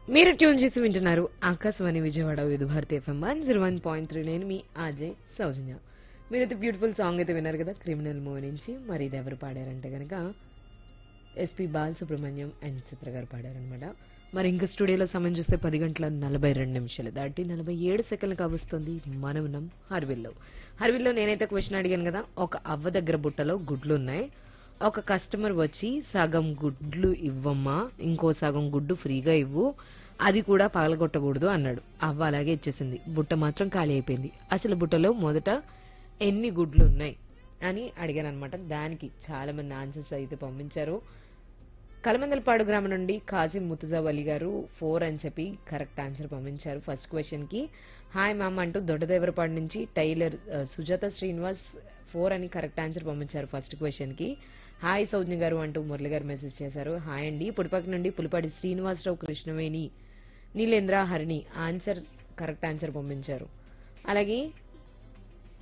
మీరు ట్యూన్ చేసి వింటున్నారు Akashvani Vijayawada Vividh Bharati FM one zero one point three నేను మీ ఆజయ్ సౌజన్య మీరైతే బ్యూటిఫుల్ సాంగ్ అయితే విన్నారు కదా క్రిమినల్ మూవీ నుంచి మరి ఇది ఎవరు పాడారంటే కనుక ఎస్పి బాలసుబ్రహ్మణ్యం అండ్ చిత్ర గారు పాడారనమాట మరి ఇంకా స్టూడియోలో సమయం చూస్తే పది గంటల నలభై రెండు నిమిషాలు దాటి నలభై ఏడు సెకండ్లు కావస్తుంది మనం ఉన్నాం హర్విల్లో హర్విల్లో నేనైతే క్వశ్చన్ అడిగాను కదా ఒక అవ్వ దగ్గర బుట్టలో గుడ్లు ఉన్నాయి ఒక కస్టమర్ వచ్చి సగం గుడ్లు ఇవ్వమ్మా ఇంకో సగం గుడ్డు ఫ్రీగా ఇవ్వు అది కూడా పగలగొట్టకూడదు అన్నాడు అవ్వ అలాగే ఇచ్చేసింది బుట్ట మాత్రం ఖాళీ అయిపోయింది అసలు బుట్టలో మొదట ఎన్ని గుడ్లు ఉన్నాయి అని అడిగాను అనమాట దానికి చాలా మంది ఆన్సర్స్ అయితే పంపించారు కలమందలపాడు గ్రామం నుండి కాజీ ముతుజాబ్ అలీ గారు ఫోర్ అని చెప్పి కరెక్ట్ ఆన్సర్ పంపించారు ఫస్ట్ క్వశ్చన్ కి హాయ్ మామ్ అంటూ దొడ్డదేవరపాడు నుంచి టైలర్ ఆ, సుజాత శ్రీనివాస్ ఫోర్ అని కరెక్ట్ ఆన్సర్ పంపించారు ఫస్ట్ క్వశ్చన్ కి హాయ్ సౌజ్ఞ గారు అంటూ మురళి గారు మెసేజ్ చేశారు హాయ్ అండి పుడిపక్క నుండి Pulipati Srinivasa Rao Krishnaveni Neelendra Harini answer correct answer పంపించారు అలాగే